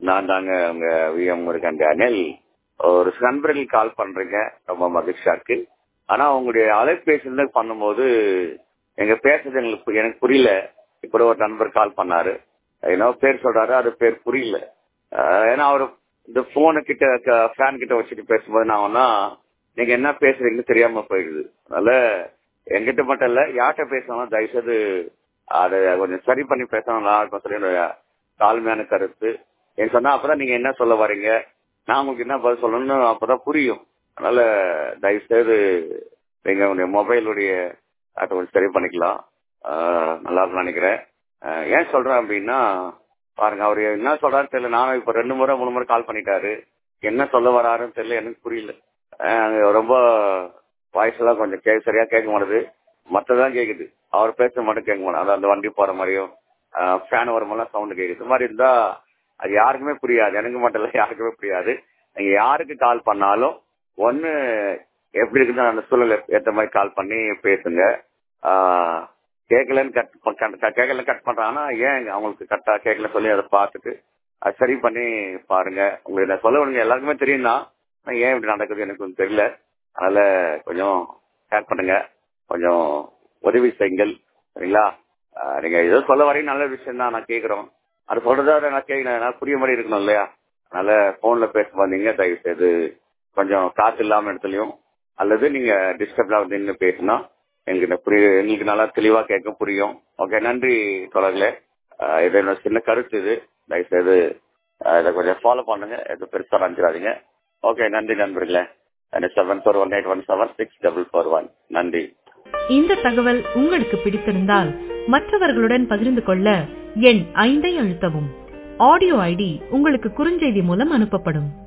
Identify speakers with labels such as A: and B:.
A: நான் தாங்க உங்க விஎம் முருகன் டேனியல் ஒரு நண்பர்கள் கால் பண்றீங்க ரொம்ப மகிழ்ச்சியா இருக்கு ஆனா உங்களுடைய அலைபேசியில பண்ணும்போது எங்க பேசுறது எங்களுக்கு எனக்கு புரியல இப்ப ஒரு நண்பர் கால் பண்ணாரு என்ன பேர் சொல்றாரு அது பேர் புரியல அஹ் ஏன்னா அவர் இந்த போனு கிட்ட ஃபேன் கிட்ட வச்சுட்டு பேசும்போது நான் ஒன்னா நீங்க என்ன பேசுறீங்கன்னு தெரியாம போயிடுது அதனால எங்கிட்ட மட்டும் இல்ல யார்கிட்ட பேசணும் தயவுசெய்து அதை கொஞ்சம் சரி பண்ணி பேசணும் நல்லா இருக்கும் சொல்லி என்னுடைய தாழ்மையான கருத்து ஏன்னு சொன்னா அப்பதான் நீங்க என்ன சொல்ல வரீங்க நான் உங்களுக்கு என்ன பதில் சொல்லணும்னு அப்பதான் புரியும் அதனால தயவுசெய்து நீங்க உங்களுடைய மொபைலுடைய அதை கொஞ்சம் சரி பண்ணிக்கலாம் ஆஹ் நல்லா இருக்கும்னு நினைக்கிறேன் ஆஹ் ஏன் சொல்றேன் அப்படின்னா பாருங்க அவர் என்ன சொல்றாரு தெரியல நானும் இப்ப ரெண்டு முறை மூணு முறை கால் பண்ணிட்டாரு என்ன சொல்ல வராருன்னு தெரியல எனக்கு புரியல ஆஹ் ரொம்ப வாய்ஸ் எல்லாம் கொஞ்சம் கே சரியா கேட்க மாட்டேது மற்றதான் கேக்குது அவர் பேச மட்டும் கேட்க மாட்டேன் அதாவது அந்த வண்டி போற மாதிரியும் ஃபேன் வரும்போதெல்லாம் சவுண்ட் கேக்குது இந்த மாதிரி இருந்தா அது யாருக்குமே புரியாது எனக்கு மட்டும் இல்ல யாருக்குமே புரியாது நீங்க யாருக்கு கால் பண்ணாலும் ஒண்ணு எப்படி இருக்குன்னு அந்த சூழலை ஏத்த மாதிரி கால் பண்ணி பேசுங்க ஆஹ் கேட்கலன்னு கட் கேட்கல கட் பண்றாங்கன்னா ஏன் அவங்களுக்கு கரெக்டா கேட்கல சொல்லி அதை பார்த்துட்டு அது சரி பண்ணி பாருங்க உங்களுக்கு நான் சொல்ல வேணுங்க எல்லாருக்குமே தெரியும் தான் ஆனா ஏன் இப்படி நடக்குது எனக்கு கொஞ்சம் தெரியல அதனால கொஞ்சம் ஹேக் பண்ணுங்க கொஞ்சம் உதவி செய்யுங்கள் சரிங்களா ஆஹ் நீங்க ஏதோ சொல்ல வரையும் நல்ல விஷயம் தான் நான் கேட்கிறோம் அது சொல்றதா நான் கேட்கணும் புரிய மாதிரி இருக்கணும் இல்லையா அதனால போன்ல பேச வந்தீங்க தயவு செய்து கொஞ்சம் காசு இல்லாம இடத்துலயும் அல்லது நீங்க டிஸ்டர்ப் நின்று பேசினா எங்களுக்கு புரிய எங்களுக்கு நல்லா தெளிவா கேட்க புரியும் ஓகே நன்றி தொடர்களே இது என்னோட சின்ன கருத்து இது தயவுசெய்து இதை கொஞ்சம் ஃபாலோ பண்ணுங்க எது பெருசா நினைச்சிடாதீங்க ஓகே நன்றி நண்பர்களே seven four one eight one seven six double four one நன்றி
B: இந்த தகவல் உங்களுக்கு பிடித்திருந்தால் மற்றவர்களுடன் பகிர்ந்து கொள்ள எண் ஐந்தை அழுத்தவும் ஆடியோ ஐடி உங்களுக்கு குறுஞ்செய்தி மூலம் அனுப்பப்படும்